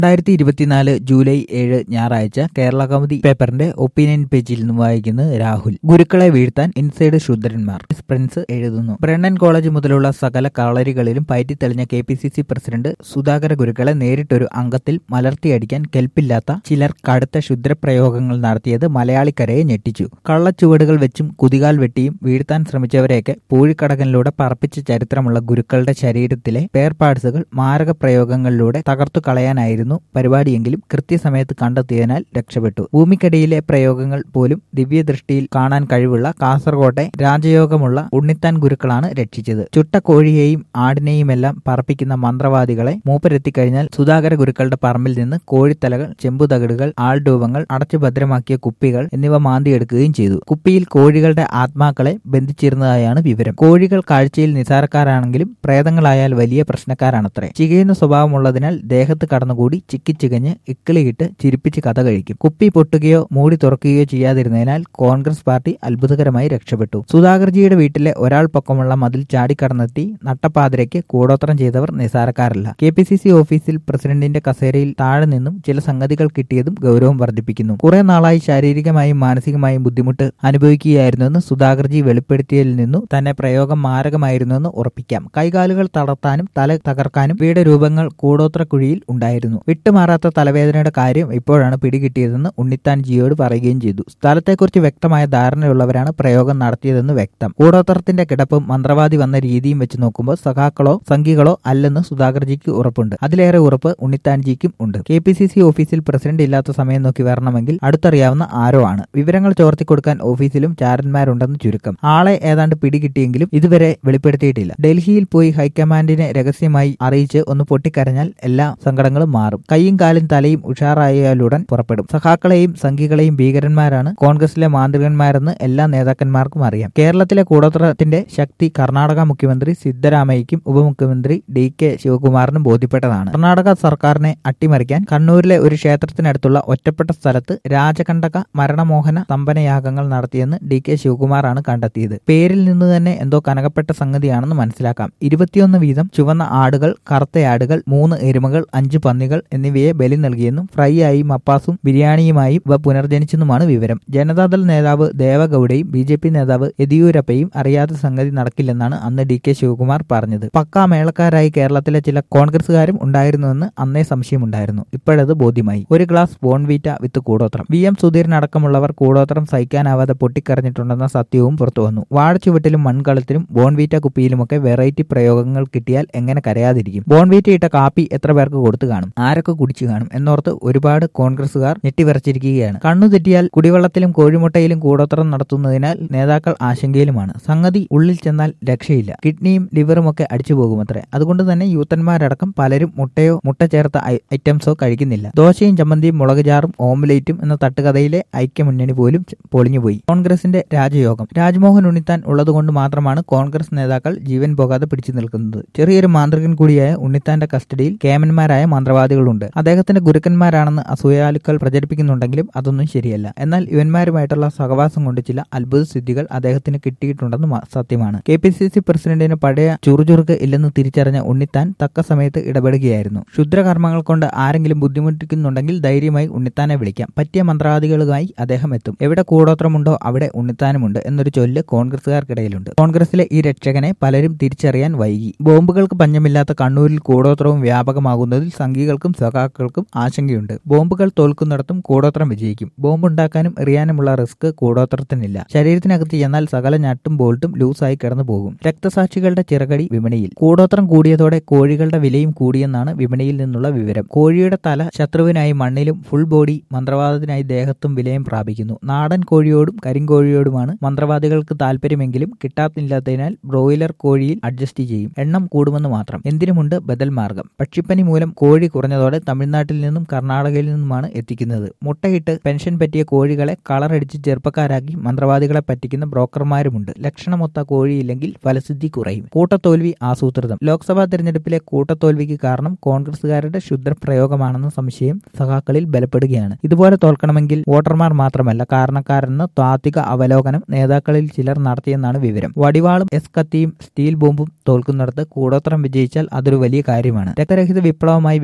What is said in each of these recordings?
രണ്ടായിരത്തി ഇരുപത്തിനാല് ജൂലൈ ഏഴ് ഞായറാഴ്ച കേരള കൗമുദി പേപ്പറിന്റെ ഒപ്പീനിയൻ പേജിൽ നിന്നും വായിക്കുന്നത് രാഹുൽ ഗുരുക്കളെ വീഴ്ത്താൻ ഇൻസൈഡ് ശൂദ്രന്മാർ എസ് പ്രിൻസ് എഴുതുന്നു ബ്രണ്ണൻ കോളേജ് മുതലുള്ള സകല കളരികളിലും പയറ്റിത്തെളിഞ്ഞ K P C C president Sudhakara ഗുരുക്കളെ നേരിട്ടൊരു അംഗത്തിൽ മലർത്തിയടിക്കാൻ കെൽപ്പില്ലാത്ത ചിലർ കടുത്ത ക്ഷുദ്രപ്രയോഗങ്ങൾ നടത്തിയത് മലയാളിക്കരയെ ഞെട്ടിച്ചു കള്ളച്ചുവടുകൾ വെച്ചും കുതികാൽ വെട്ടിയും വീഴ്ത്താൻ ശ്രമിച്ചവരെയൊക്കെ പൂഴിക്കടകനിലൂടെ പറപ്പിച്ച ചരിത്രമുള്ള ഗുരുക്കളുടെ ശരീരത്തിലെ പേർപാട്സുകൾ മാരക പ്രയോഗങ്ങളിലൂടെ തകർത്തു കളയാനായിരുന്നു പരിപാടിയെങ്കിലും കൃത്യസമയത്ത് കണ്ടെത്തിയതിനാൽ രക്ഷപ്പെട്ടു ഭൂമിക്കടിയിലെ പ്രയോഗങ്ങൾ പോലും ദിവ്യദൃഷ്ടിയിൽ കാണാൻ കഴിവുള്ള കാസർകോട്ടെ രാജയോഗമുള്ള ഉണ്ണിത്താൻ ഗുരുക്കളാണ് രക്ഷിച്ചത് ചുട്ട കോഴിയെയും ആടിനെയുമെല്ലാം പറപ്പിക്കുന്ന മന്ത്രവാദികളെ മൂപ്പരെത്തിക്കഴിഞ്ഞാൽ സുധാകര ഗുരുക്കളുടെ പറമ്പിൽ നിന്ന് കോഴിത്തലകൾ ചെമ്പുതകിടുകൾ ആൾരൂപങ്ങൾ അടച്ചു ഭദ്രമാക്കിയ കുപ്പികൾ എന്നിവ മാന്തിയെടുക്കുകയും ചെയ്തു കുപ്പിയിൽ കോഴികളുടെ ആത്മാക്കളെ ബന്ധിച്ചിരുന്നതായാണ് വിവരം കോഴികൾ കാഴ്ചയിൽ നിസാരക്കാരാണെങ്കിലും പ്രേതങ്ങളായാൽ വലിയ പ്രശ്നക്കാരാണത്രേ ചികയുന്ന സ്വഭാവമുള്ളതിനാൽ ദേഹത്ത് കടന്നുകൂടി ചിക്കിച്ചികഞ്ഞ് ഇക്കിളിയിട്ട് ചിരിപ്പിച്ച് കഥ കഴിക്കും കുപ്പി പൊട്ടുകയോ മൂടി തുറക്കുകയോ ചെയ്യാതിരുന്നതിനാൽ കോൺഗ്രസ് പാർട്ടി അത്ഭുതകരമായി രക്ഷപ്പെട്ടു സുധാകർജിയുടെ വീട്ടിലെ ഒരാൾ പൊക്കമുള്ള മതിൽ ചാടിക്കടന്നെത്തി നട്ടപ്പാതിരയ്ക്ക് കൂടോത്രം ചെയ്തവർ നിസാരക്കാരല്ല കെ പി സി സി ഓഫീസിൽ പ്രസിഡന്റിന്റെ കസേരയിൽ താഴെ നിന്നും ചില സംഗതികൾ കിട്ടിയതും ഗൗരവം വർദ്ധിപ്പിക്കുന്നു കുറെ നാളായി ശാരീരികമായും മാനസികമായും ബുദ്ധിമുട്ട് അനുഭവിക്കുകയായിരുന്നുവെന്ന് സുധാകർജി വെളിപ്പെടുത്തിയതിൽ നിന്നു തന്നെ പ്രയോഗം മാരകമായിരുന്നുവെന്ന് ഉറപ്പിക്കാം കൈകാലുകൾ തളർത്താനും തല തകർക്കാനും ഇവയുടെ രൂപങ്ങൾ കൂടോത്ര കുഴിയിൽ ഉണ്ടായിരുന്നു വിട്ടുമാറാത്ത തലവേദനയുടെ കാര്യം ഇപ്പോഴാണ് പിടികിട്ടിയതെന്ന് ഉണ്ണിത്താൻ ജിയോട് പറയുകയും ചെയ്തു സ്ഥലത്തെക്കുറിച്ച് വ്യക്തമായ ധാരണയുള്ളവരാണ് പ്രയോഗം നടത്തിയതെന്ന് വ്യക്തം കൂടോത്രത്തിന്റെ കിടപ്പും മന്ത്രവാദി വന്ന രീതിയും വെച്ച് നോക്കുമ്പോൾ സഖാക്കളോ സംഘികളോ അല്ലെന്ന് സുധാകർജിക്ക് ഉറപ്പുണ്ട് അതിലേറെ ഉറപ്പ് ഉണ്ണിത്താൻജിക്കും ഉണ്ട് കെ പി സി സി ഓഫീസിൽ പ്രസിഡന്റ് ഇല്ലാത്ത സമയം നോക്കി വരണമെങ്കിൽ അടുത്തറിയാവുന്ന ആരോ ആണ് വിവരങ്ങൾ ചോർത്തിക്കൊടുക്കാൻ ഓഫീസിലും ചാരന്മാരുണ്ടെന്ന് ചുരുക്കം ആളെ ഏതാണ്ട് പിടികിട്ടിയെങ്കിലും ഇതുവരെ വെളിപ്പെടുത്തിയിട്ടില്ല ഡൽഹിയിൽ പോയി ഹൈക്കമാൻഡിനെ രഹസ്യമായി അറിയിച്ച് ഒന്ന് പൊട്ടിക്കരഞ്ഞാൽ എല്ലാ സങ്കടങ്ങളും മാറും കൈയും കാലും തലയും ഉഷാറായാലുടൻ പുറപ്പെടും സഖാക്കളെയും സംഘികളെയും ഭീകരന്മാരാണ് കോൺഗ്രസിലെ മാന്ത്രികന്മാരെന്ന് എല്ലാ നേതാക്കന്മാർക്കും അറിയാം കേരളത്തിലെ കൂടോത്രത്തിന്റെ ശക്തി കർണാടക മുഖ്യമന്ത്രി സിദ്ധരാമയ്യയ്ക്കും ഉപമുഖ്യമന്ത്രി ഡി കെ ശിവകുമാറിനും ബോധ്യപ്പെട്ടതാണ് കർണാടക സർക്കാരിനെ അട്ടിമറിക്കാൻ കണ്ണൂരിലെ ഒരു ക്ഷേത്രത്തിനടുത്തുള്ള ഒറ്റപ്പെട്ട സ്ഥലത്ത് രാജകണ്ടക മരണമോഹന സ്തംഭനയാഗങ്ങൾ നടത്തിയെന്ന് ഡി കെ ശിവകുമാറാണ് കണ്ടെത്തിയത് പേരിൽ നിന്ന് തന്നെ എന്തോ കനകപ്പെട്ട സംഗതിയാണെന്ന് മനസ്സിലാക്കാം ഇരുപത്തിയൊന്ന് വീതം ചുവന്ന ആടുകൾ കറുത്തയാടുകൾ മൂന്ന് എരുമകൾ അഞ്ച് പന്നികൾ എന്നിവയെ ബലി നൽകിയെന്നും ഫ്രൈ ആയി മപ്പാസും ബിരിയാണിയുമായും ഇവ പുനർജനിച്ചെന്നുമാണ് വിവരം ജനതാദൾ നേതാവ് ദേവഗൌഡയും ബി ജെ പി നേതാവ് യെദിയൂരപ്പയും അറിയാത്ത സംഗതി നടക്കില്ലെന്നാണ് അന്ന് ഡി കെ ശിവകുമാർ പറഞ്ഞത് പക്കാ മേളക്കാരായി കേരളത്തിലെ ചില കോൺഗ്രസുകാരും ഉണ്ടായിരുന്നുവെന്ന് അന്നേ സംശയമുണ്ടായിരുന്നു ഇപ്പോഴത് ബോധ്യമായി ഒരു ഗ്ലാസ് ബോൺവീറ്റ വിത്ത് കൂടോത്രം വി എം സുധീരൻ അടക്കമുള്ളവർ കൂടോത്രം സഹിക്കാനാവാതെ പൊട്ടിക്കരഞ്ഞിട്ടുണ്ടെന്ന സത്യവും പുറത്തു വന്നു വാഴച്ചുവട്ടിലും മൺകളത്തിലും ബോൺവീറ്റ കുപ്പിയിലുമൊക്കെ വെറൈറ്റി പ്രയോഗങ്ങൾ കിട്ടിയാൽ എങ്ങനെ കരയാതിരിക്കും ബോൺവീറ്റ ഇട്ട കാപ്പി എത്ര പേർക്ക് കൊടുത്തു കാണും ആരൊക്കെ കുടിച്ചു കാണും എന്നോർത്ത് ഒരുപാട് കോൺഗ്രസുകാർ ഞെട്ടിവിറച്ചിരിക്കുകയാണ് കണ്ണു തെറ്റിയാൽ കുടിവെള്ളത്തിലും കോഴിമുട്ടയിലും കൂടോത്രം നടത്തുന്നതിനാൽ നേതാക്കൾ ആശങ്കയിലുമാണ് സംഗതി ഉള്ളിൽ ചെന്നാൽ രക്ഷയില്ല കിഡ്നിയും ലിവറും ഒക്കെ അടിച്ചു പോകുമത്രേ അതുകൊണ്ട് തന്നെ യൂത്തന്മാരടക്കം പലരും മുട്ടയോ മുട്ട ചേർത്ത ഐറ്റംസോ കഴിക്കുന്നില്ല ദോശയും ചമ്മന്തിയും മുളകുചാറും ഓംലേറ്റും എന്ന തട്ടുകഥയിലെ ഐക്യമുന്നണി പോലും പൊളിഞ്ഞുപോയി കോൺഗ്രസിന്റെ രാജയോഗം രാജ്മോഹൻ ഉണ്ണിത്താൻ ഉള്ളതുകൊണ്ട് മാത്രമാണ് കോൺഗ്രസ് നേതാക്കൾ ജീവൻ പോകാതെ പിടിച്ചു നിൽക്കുന്നത് ചെറിയൊരു മാന്ത്രികൻ കൂടിയായ ഉണ്ണിത്താന്റെ കസ്റ്റഡിയിൽ കേമന്മാരായ മന്ത്രവാദികളുണ്ട് അദ്ദേഹത്തിന്റെ ഗുരുക്കന്മാരാണെന്ന് അസൂയാലുക്കൾ പ്രചരിപ്പിക്കുന്നുണ്ടെങ്കിലും അതൊന്നും ശരിയല്ല എന്നാൽ ഇവന്മാരുമായിട്ടുള്ള സഹവാസം കൊണ്ട് ചില അത്ഭുത സിദ്ധികൾ അദ്ദേഹത്തിന് കിട്ടിയിട്ടുണ്ടെന്ന് സത്യമാണ് കെ പി സി സി പ്രസിഡന്റിന് പഴയ ചുറുചുറുക്ക് ഇല്ലെന്ന് തിരിച്ചറിഞ്ഞ ഉണ്ണിത്താൻ തക്ക സമയത്ത് ഇടപെടുകയായിരുന്നു ക്ഷുദ്രകർമ്മങ്ങൾ കൊണ്ട് ആരെങ്കിലും ബുദ്ധിമുട്ടിക്കുന്നുണ്ടെങ്കിൽ ധൈര്യമായി ഉണ്ണിത്താനെ വിളിക്കാം പറ്റിയ മന്ത്രവാദികളുമായി അദ്ദേഹം എത്തും എവിടെ കൂടോത്രമുണ്ടോ അവിടെ ഉണ്ണിത്താനുമുണ്ട് എന്നൊരു ചൊല്ല് കോൺഗ്രസുകാർക്കിടയിലുണ്ട് കോൺഗ്രസിലെ ഈ രക്ഷകനെ പലരും തിരിച്ചറിയാൻ വൈകി ബോംബുകൾക്ക് പഞ്ഞമില്ലാത്ത കണ്ണൂരിൽ കൂടോത്രവും വ്യാപകമാകുന്നതിൽ സംഘികൾക്കും സഖാക്കൾക്കും ആശങ്കയുണ്ട് ബോംബുകൾ തോൽക്കുന്നിടത്തും കൂടോത്രം വിജയിക്കും ബോംബ് ഉണ്ടാക്കാനും എറിയാനുമുള്ള റിസ്ക് കൂടോത്രത്തിനില്ല ശരീരത്തിനകത്ത് ചെന്നാൽ സകല ഞട്ടും ബോൾട്ടും ലൂസായി കിടന്നു പോകും രക്തസാക്ഷികളുടെ ചിറകടി വിപണിയിൽ കൂടോത്രം കൂടിയതോടെ കോഴികളുടെ വിലയും കൂടിയെന്നാണ് വിപണിയിൽ നിന്നുള്ള വിവരം കോഴിയുടെ തല ശത്രുവിനായി മണ്ണിലും ഫുൾ ബോഡി മന്ത്രവാദത്തിനായി ദേഹത്തും വിലയും പ്രാപിക്കുന്നു നാടൻ കോഴിയോടും കരിങ്കോഴിയോടുമാണ് മന്ത്രവാദികൾക്ക് താല്പര്യമെങ്കിലും കിട്ടാത്തില്ലാത്തതിനാൽ ബ്രോയിലർ കോഴിയിൽ അഡ്ജസ്റ്റ് ചെയ്യും എണ്ണം കൂടുമെന്ന് മാത്രം എന്തിനുമുണ്ട് ബദൽ മാർഗം പക്ഷിപ്പനി മൂലം കോഴി കുറഞ്ഞതോടെ തമിഴ്നാട്ടിൽ നിന്നും കർണാടകയിൽ നിന്നുമാണ് എത്തിക്കുന്നത് മുട്ടയിട്ട് പെൻഷൻ പറ്റിയ കോഴികളെ കളറടിച്ച് ചെറുപ്പക്കാരാക്കി മന്ത്രവാദികളെ പറ്റിക്കുന്ന ബ്രോക്കർമാരുമുണ്ട് ലക്ഷണമൊത്ത കോഴിയില്ലെങ്കിൽ ഫലസിദ്ധി കുറയും കൂട്ടത്തോൽവി ആസൂത്രിതം ലോക്സഭാ തെരഞ്ഞെടുപ്പിലെ കൂട്ടത്തോൽവിക്ക് കാരണം കോൺഗ്രസുകാരുടെ ക്ഷുദ്രപ്രയോഗമാണെന്ന സംശയം സഖാക്കളിൽ ബലപ്പെടുകയാണ് ഇതുപോലെ തോൽക്കണമെങ്കിൽ വോട്ടർമാർ മാത്രമല്ല കാരണക്കാരെന്ന താത്വിക അവലോകനം നേതാക്കളിൽ ചിലർ നടത്തിയെന്നാണ് വിവരം വടിവാളും എസ് കത്തിയും സ്റ്റീൽ ബോംബും തോൽക്കുന്നിടത്ത് കൂടോത്രം വിജയിച്ചാൽ അതൊരു വലിയ കാര്യമാണ് രക്തരഹിത വിപ്ലവമായി വ്യാഖ്യാനിക്കും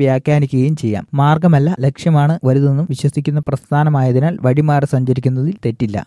സഞ്ചരിക്കുകയും ചെയ്യാം മാർഗമല്ല ലക്ഷ്യമാണ് വലുതെന്നും വിശ്വസിക്കുന്ന പ്രസ്ഥാനമായതിനാൽ വഴിമാറി സഞ്ചരിക്കുന്നതിൽ തെറ്റില്ല